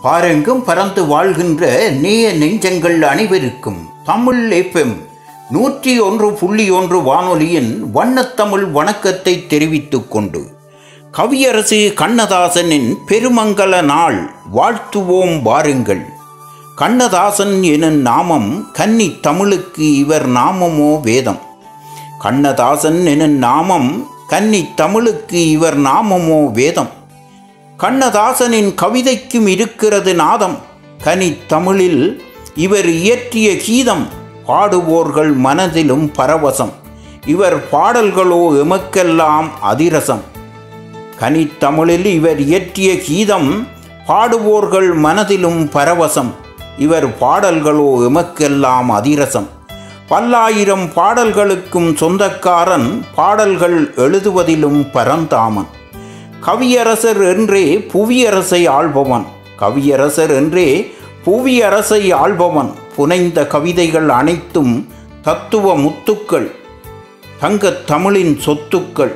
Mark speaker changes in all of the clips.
Speaker 1: பாரெங்கும் பறந்து வாழ்கின்ற நேய நெஞ்சங்கள் அனைவருக்கும் தமிழ் எஃப்எம் நூற்றி ஒன்று புள்ளி ஒன்று வானொலியின் வண்ணத்தமிழ் வணக்கத்தை தெரிவித்துக் கொண்டு கவியரசு கண்ணதாசனின் பெருமங்கல நாள் வாழ்த்துவோம் வாருங்கள் கண்ணதாசன் எனும் நாமம் கன்னி தமிழுக்கு இவர் நாமமோ வேதம் கண்ணதாசன் எனும் நாமம் கன்னி தமிழுக்கு இவர் நாமமோ வேதம் கண்ணதாசனின் கவிதைக்கும் இருக்கிறது நாதம் கனி தமிழில் இவர் இயற்றிய கீதம் பாடுவோர்கள் மனதிலும் பரவசம் இவர் பாடல்களோ எமக்கெல்லாம் அதிரசம் கனித்தமிழில் இவர் இயற்றிய கீதம் பாடுவோர்கள் மனதிலும் பரவசம் இவர் பாடல்களோ எமக்கெல்லாம் அதிரசம் பல்லாயிரம் பாடல்களுக்கும் சொந்தக்காரன் பாடல்கள் எழுதுவதிலும் பரந்தாமன் கவியரசர் என்றே புவியரசை ஆள்பவன் கவியரசர் என்றே புவியரசை ஆள்பவன் புனைந்த கவிதைகள் அனைத்தும் தத்துவ முத்துக்கள் தங்கத் தமிழின் சொத்துக்கள்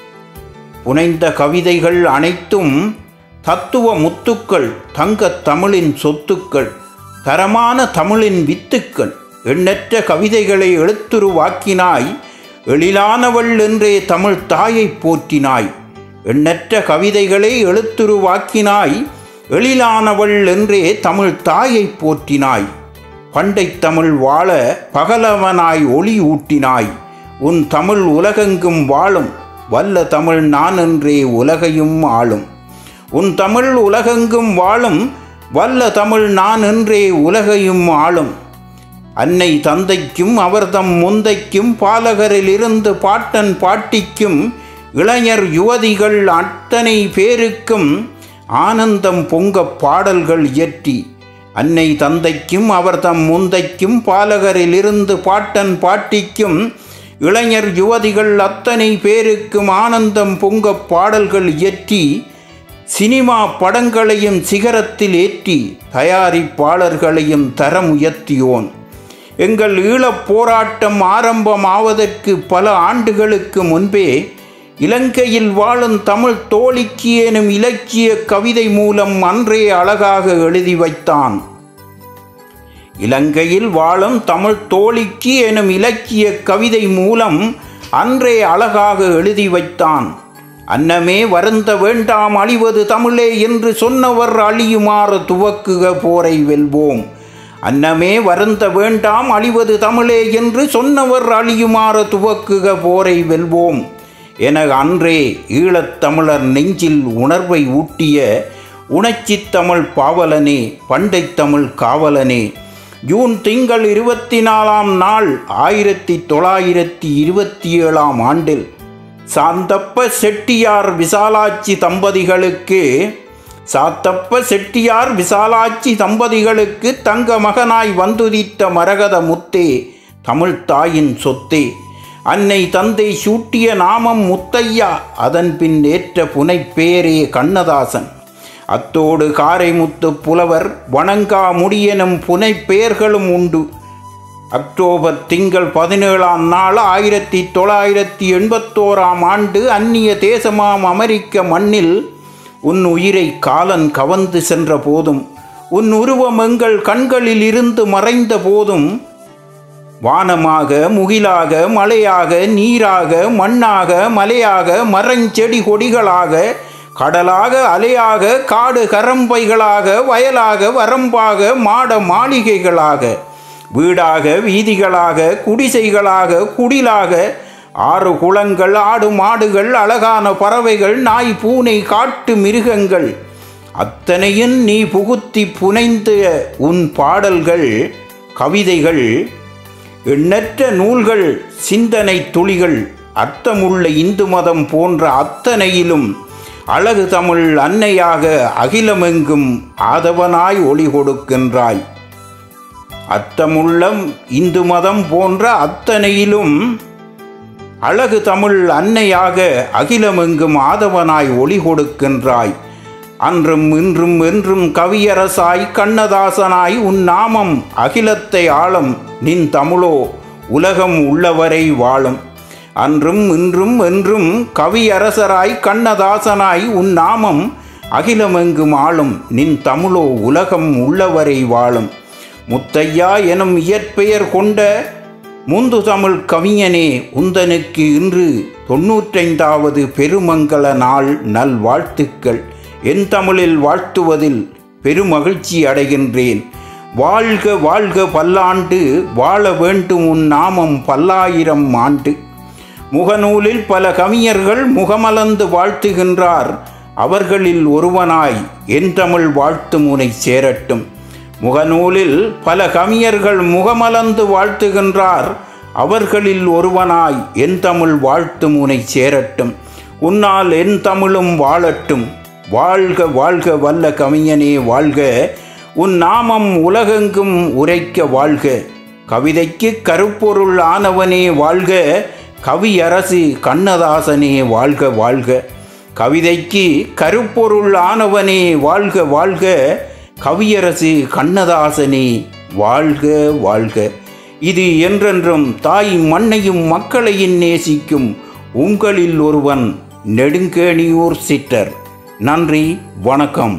Speaker 1: புனைந்த கவிதைகள் அனைத்தும் தத்துவ முத்துக்கள் தங்கத் தமிழின் சொத்துக்கள் தரமான தமிழின் வித்துக்கள் எண்ணற்ற கவிதைகளை எழுத்துருவாக்கினாய் எழிலானவள் என்றே தமிழ் தாயை போற்றினாய் எண்ணற்ற கவிதைகளை எழுத்துருவாக்கினாய் எழிலானவள் என்றே தமிழ் தாயை போற்றினாய் பண்டை தமிழ் வாழ பகலவனாய் ஒளி ஊட்டினாய் உன் தமிழ் உலகெங்கும் வாழும் வல்ல தமிழ் நான் என்றே உலகையும் ஆளும் உன் தமிழ் உலகெங்கும் வாழும் வல்ல தமிழ் நான் என்றே உலகையும் ஆளும் அன்னை தந்தைக்கும் அவர்தம் முந்தைக்கும் பாலகரிலிருந்து பாட்டன் பாட்டிக்கும் இளைஞர் யுவதிகள் அத்தனை பேருக்கும் ஆனந்தம் பொங்க பாடல்கள் இயற்றி அன்னை தந்தைக்கும் அவர்தம் முந்தைக்கும் பாலகரிலிருந்து பாட்டன் பாட்டிக்கும் இளைஞர் யுவதிகள் அத்தனை பேருக்கும் ஆனந்தம் பொங்க பாடல்கள் இயற்றி சினிமா படங்களையும் சிகரத்தில் ஏற்றி தயாரிப்பாளர்களையும் தரம் உயர்த்தியோன் எங்கள் ஈழப் போராட்டம் ஆரம்பமாவதற்கு பல ஆண்டுகளுக்கு முன்பே இலங்கையில் வாழும் தமிழ் தோழிக்கு எனும் இலக்கிய கவிதை மூலம் அன்றே அழகாக எழுதி வைத்தான் இலங்கையில் வாழும் தமிழ் தோழிக்கு எனும் இலக்கிய கவிதை மூலம் அன்றே அழகாக எழுதி வைத்தான் அன்னமே வருந்த வேண்டாம் அழிவது தமிழே என்று சொன்னவர் அழியுமாறு துவக்குக போரை வெல்வோம் அன்னமே வருந்த வேண்டாம் அழிவது தமிழே என்று சொன்னவர் அழியுமாறு துவக்குக போரை வெல்வோம் என அன்றே ஈழத்தமிழர் நெஞ்சில் உணர்வை ஊட்டிய உணர்ச்சித் தமிழ் பாவலனே பண்டை தமிழ் காவலனே ஜூன் திங்கள் இருபத்தி நாலாம் நாள் ஆயிரத்தி தொள்ளாயிரத்தி இருபத்தி ஏழாம் ஆண்டில் சாந்தப்ப செட்டியார் விசாலாட்சி தம்பதிகளுக்கு சாத்தப்ப செட்டியார் விசாலாட்சி தம்பதிகளுக்கு தங்க மகனாய் வந்துதித்த மரகத முத்தே தமிழ் தாயின் சொத்தே அன்னை தந்தை சூட்டிய நாமம் முத்தையா அதன் பின் ஏற்ற புனைப்பேரே கண்ணதாசன் அத்தோடு காரைமுத்து புலவர் வணங்கா முடியெனும் புனைப்பெயர்களும் உண்டு அக்டோபர் திங்கள் பதினேழாம் நாள் ஆயிரத்தி தொள்ளாயிரத்தி எண்பத்தோராம் ஆண்டு அந்நிய தேசமாம் அமெரிக்க மண்ணில் உன் உயிரை காலன் கவர்ந்து சென்ற போதும் உன் உருவம் எங்கள் கண்களில் இருந்து மறைந்த போதும் வானமாக முகிலாக மலையாக நீராக மண்ணாக மலையாக மரஞ்செடி கொடிகளாக கடலாக அலையாக காடு கரம்பைகளாக வயலாக வரம்பாக மாட மாளிகைகளாக வீடாக வீதிகளாக குடிசைகளாக குடிலாக ஆறு குளங்கள் ஆடு மாடுகள் அழகான பறவைகள் நாய் பூனை காட்டு மிருகங்கள் அத்தனையும் நீ புகுத்தி புனைந்த உன் பாடல்கள் கவிதைகள் எண்ணற்ற நூல்கள் சிந்தனை துளிகள் அர்த்தமுள்ள இந்து மதம் போன்ற அத்தனையிலும் அழகு தமிழ் அன்னையாக அகிலமெங்கும் ஆதவனாய் ஒளி கொடுக்கின்றாய் அர்த்தமுள்ள இந்து மதம் போன்ற அத்தனையிலும் அழகு தமிழ் அன்னையாக அகிலமெங்கும் ஆதவனாய் ஒளி கொடுக்கின்றாய் அன்றும் இன்றும் என்றும் கவியரசாய் கண்ணதாசனாய் உன் நாமம் அகிலத்தை ஆளும் நின் தமிழோ உலகம் உள்ளவரை வாழும் அன்றும் இன்றும் என்றும் கவியரசராய் கண்ணதாசனாய் உன் நாமம் அகிலமெங்கும் ஆளும் நின் தமிழோ உலகம் உள்ளவரை வாழும் முத்தையா எனும் இயற்பெயர் கொண்ட முந்து தமிழ் கவிஞனே உந்தனுக்கு இன்று தொன்னூற்றைந்தாவது பெருமங்கள நாள் நல்வாழ்த்துக்கள் என் தமிழில் வாழ்த்துவதில் பெருமகிழ்ச்சி அடைகின்றேன் வாழ்க வாழ்க பல்லாண்டு வாழ வேண்டும் உன் நாமம் பல்லாயிரம் ஆண்டு முகநூலில் பல கவிஞர்கள் முகமலர்ந்து வாழ்த்துகின்றார் அவர்களில் ஒருவனாய் என் தமிழ் வாழ்த்து முனை சேரட்டும் முகநூலில் பல கவிஞர்கள் முகமலர்ந்து வாழ்த்துகின்றார் அவர்களில் ஒருவனாய் என் தமிழ் வாழ்த்து முனை சேரட்டும் உன்னால் என் தமிழும் வாழட்டும் வாழ்க வாழ்க வல்ல கவிஞனே வாழ்க உன் நாமம் உலகெங்கும் உரைக்க வாழ்க கவிதைக்கு கருப்பொருள் ஆனவனே வாழ்க கவியரசு கண்ணதாசனே வாழ்க வாழ்க கவிதைக்கு கருப்பொருள் ஆனவனே வாழ்க வாழ்க கவியரசு கண்ணதாசனே வாழ்க வாழ்க இது என்றென்றும் தாய் மண்ணையும் மக்களையும் நேசிக்கும் உங்களில் ஒருவன் நெடுங்கேணியூர் சிட்டர் நன்றி வணக்கம்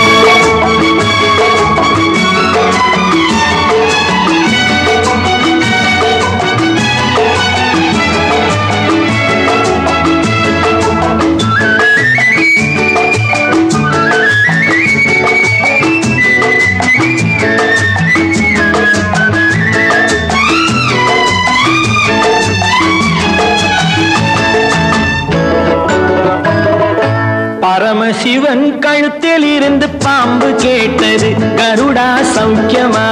Speaker 2: பரமசிவன் கழுத்தில் இருந்து பாம்பு கேட்டது கருடா சௌக்கியமா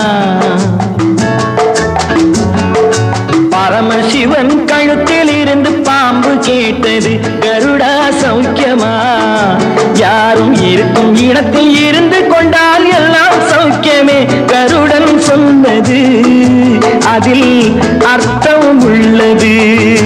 Speaker 2: பரமசிவன் கழுத்தில் இருந்து பாம்பு கேட்டது கருடா சௌக்கியமா யாரும் இருக்கும் இடத்தில் இருந்து கொண்டால் எல்லாம் சௌக்கியமே கருடன் சொன்னது அதில் அர்த்தம் உள்ளது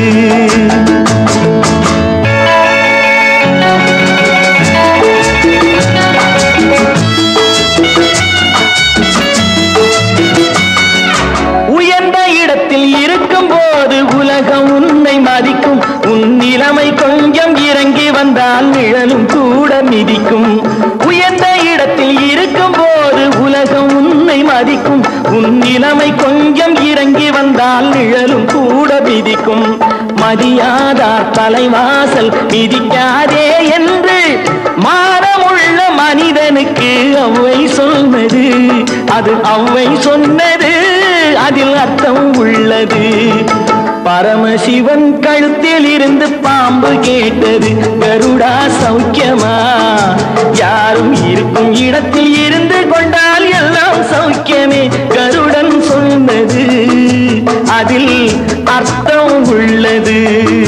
Speaker 2: உயர்ந்த இடத்தில் இருக்கும் போது உலகம் உன்னை மதிக்கும் உன் நிலைமை கொஞ்சம் இறங்கி வந்தால் நிழலும் கூட மிதிக்கும் உயர்ந்த இடத்தில் இருக்கும் போது உலகம் உன்னை மதிக்கும் உன் நிலைமை கொஞ்சம் இறங்கி வந்தால் நிழலும் கூட மிதிக்கும் மதியாதார் தலைவாசல் மிதிக்காதே என்று மானமுள்ள மனிதனுக்கு அவ்வை சொன்னது அது அவ்வை சொன்னது அதில் அர்த்தம் உள்ளது பரமசிவன் கழுத்தில் இருந்து பாம்பு கேட்டது கருடா சௌக்கியமா யாரும் இருக்கும் இடத்தில் இருந்து கொண்டால் எல்லாம் சௌக்கியமே கருடன் சொன்னது அதில் அர்த்தம் உள்ளது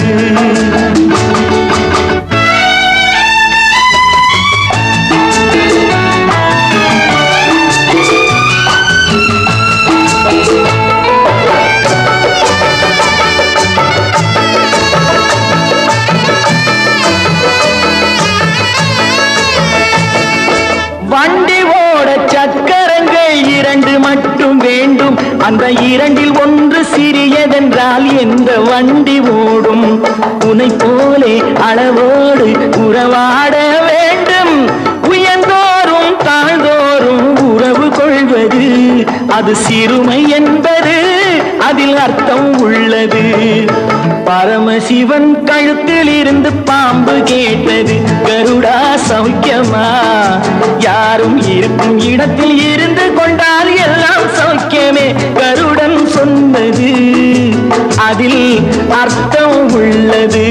Speaker 2: வண்டி ஓட சக்கரங்கள் இரண்டு மட்டும் வேண்டும் அந்த இரண்டில் ஒன்று சிறியதென்றால் எந்த வண்டி ஓடும் உனை போலே அளவோடு உறவாட வேண்டும் உயர்ந்தோறும் தாழ்ந்தோறும் உறவு கொள்வது அது சிறுமை என்பது அதில் அர்த்தம் உள்ளது பரமசிவன் கழுத்தில் இருந்து பாம்பு கேட்டது கருடா சௌக்கியமா யாரும் இருக்கும் இடத்தில் இருந்து கொண்டால் எல்லாம் சௌக்கியமே கருடன் சொன்னது அதில் அர்த்தம் உள்ளது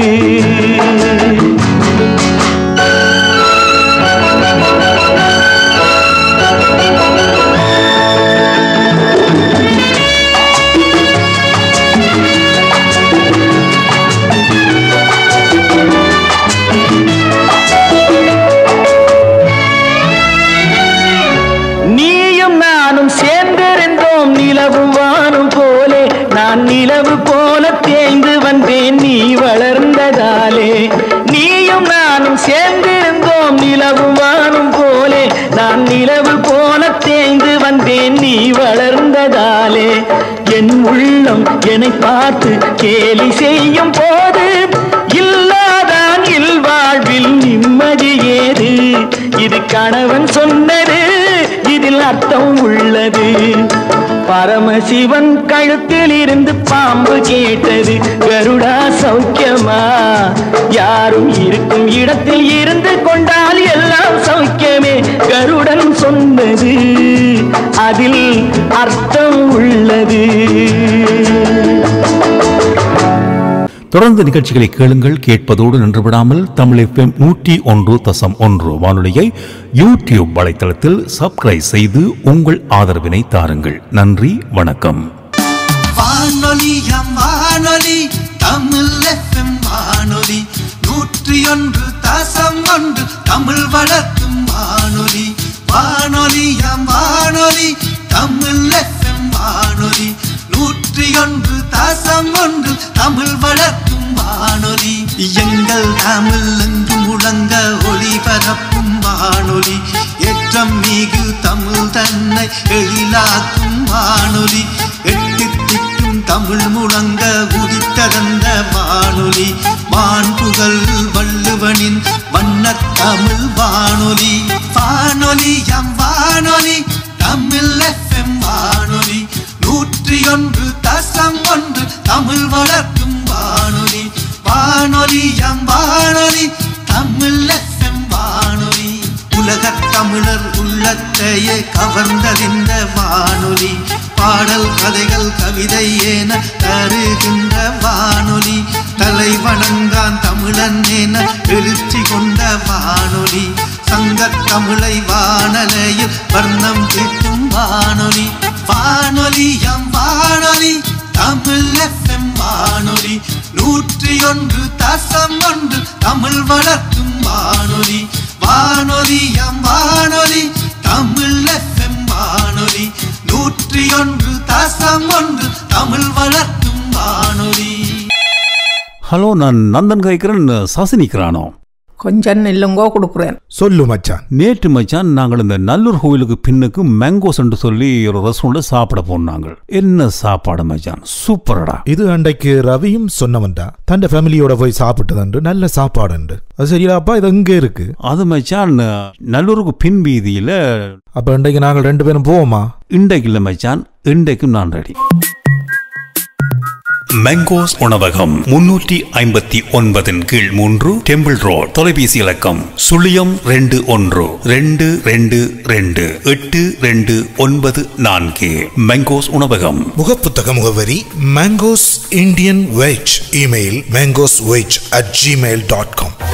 Speaker 2: நீயும் நானும் சேர்ந்திருந்தோம் நிலவும் வானும் போலே நான் நிலவு போல தேய்ந்து வந்தேன் நீ வளர்ந்ததாலே நீயும் நானும் சேர்ந்திருந்தோம் நிலவும் வானும் போலே நான் நிலவு போல தேய்ந்து வந்தேன் நீ வளர்ந்ததாலே என் உள்ளம் என்னை பார்த்து கேலி செய்யும் போது இல்லாதான் இல்வாழ்வில் நிம்மதி ஏது கணவன் சொன்னது இதில் அர்த்தம் உள்ளது பரமசிவன் கழுத்தில் இருந்து பாம்பு கேட்டது கருடா சௌக்கியமா யாரும் இருக்கும் இடத்தில் இருந்து கொண்டால் எல்லாம் சௌக்கியமே கருடன் சொன்னது அதில் அர்த்தம் உள்ளது
Speaker 3: தொடர்ந்து நிகழ்ச்சிகளை கேளுங்கள் கேட்பதோடு நின்றுவிடாமல் தமிழ் எஃப்எம் நூற்றி ஒன்று தசம் ஒன்று வானொலியை யூடியூப் வலைத்தளத்தில் சப்ஸ்கிரைப் செய்து உங்கள் ஆதரவினை தாருங்கள் நன்றி வணக்கம்
Speaker 4: வானொலியம் வானொலி தமிழ் எஃப்எம் வானொலி நூற்றி ஒன்று தசம் ஒன்று தமிழ் வளர்க்கும் வானொலி வானொலியம் வானொலி தமிழ் எஃப்எம் வானொலி நூற்றி ஒன்று தசம் ஒன்று தமிழ் வளர்க்கும் வானொலி எங்கள் தமிழ் எங்கும் முழங்க ஒளிபரப்பும் வானொலி ஏற்றம் மிகு தமிழ் தன்னை எழிலாக்கும் வானொலி எட்டு திக்கும் தமிழ் முழங்க உதித்ததந்த வானொலி வான்புகழ் வள்ளுவனின் வண்ணத் தமிழ் வானொலி வானொலி எம் வானொலி தமிழ் எஃப்எம் வானொலி நூற்றி ஒன்று தசம் ஒன்று தமிழ் வளர்க்கும் வானொலி வானொலி எம் வானொலி தமிழ் எஃப்எம் வானொலி உலகத் தமிழர் உள்ளத்தையே கவர்ந்ததிந்த வானொலி பாடல் கதைகள் கவிதை என தருகின்ற வானொலி தலை வணங்கான் தமிழன் என எழுச்சி கொண்ட வானொலி சங்கத் தமிழை வானலையில் வர்ணம் தீட்டும் வானொலி வானொலி எம் வானொலி தமிழ் எஃப்எம் வானொலி நூற்றி ஒன்று தசம் ஒன்று தமிழ் வளர்க்கும் வானொலி வானொலி எம் வானொலி தமிழ் எஃப்எம் வானொலி நூற்றி ஒன்று தசம் ஒன்று தமிழ் வளர்க்கும் வானொலி
Speaker 3: ஹலோ நான் நந்தன் கேட்கிறேன் சாசினிக்கிறானோ
Speaker 5: கொஞ்சம் நெல்லுங்கோ கொடுக்குறேன்
Speaker 6: சொல்லு மச்சான்
Speaker 3: நேற்று மச்சான் நாங்கள் இந்த நல்லூர் கோவிலுக்கு பின்னுக்கு மேங்கோஸ் என்று சொல்லி ஒரு ரெஸ்டாரண்ட் சாப்பிட போனாங்க என்ன சாப்பாடு மச்சான் சூப்பரடா
Speaker 6: இது அன்றைக்கு ரவியும் சொன்னவன்டா தன் ஃபேமிலியோட போய் சாப்பிட்டதுண்டு நல்ல சாப்பாடுண்டு அது சரியாப்பா இது எங்க இருக்கு
Speaker 3: அது மச்சான் நல்லூருக்கு பின் வீதியில
Speaker 6: அப்ப இன்றைக்கு நாங்கள் ரெண்டு பேரும் போவோமா
Speaker 3: இன்றைக்கு இல்லை மச்சான் இன்றைக்கும் நான் ரெடி மேங்கோஸ் உணவகம் முன்னூற்றி ஐம்பத்தி ஒன்பதின் கீழ் மூன்று டெம்பிள் ரோட் தொலைபேசி இலக்கம் சுழியம் ரெண்டு ஒன்று ரெண்டு ரெண்டு ரெண்டு எட்டு ரெண்டு ஒன்பது நான்கு மேங்கோஸ் உணவகம்
Speaker 7: முகப்புத்தக முகவரி mangoes Indian veg email mangoes veg at Gmail dot com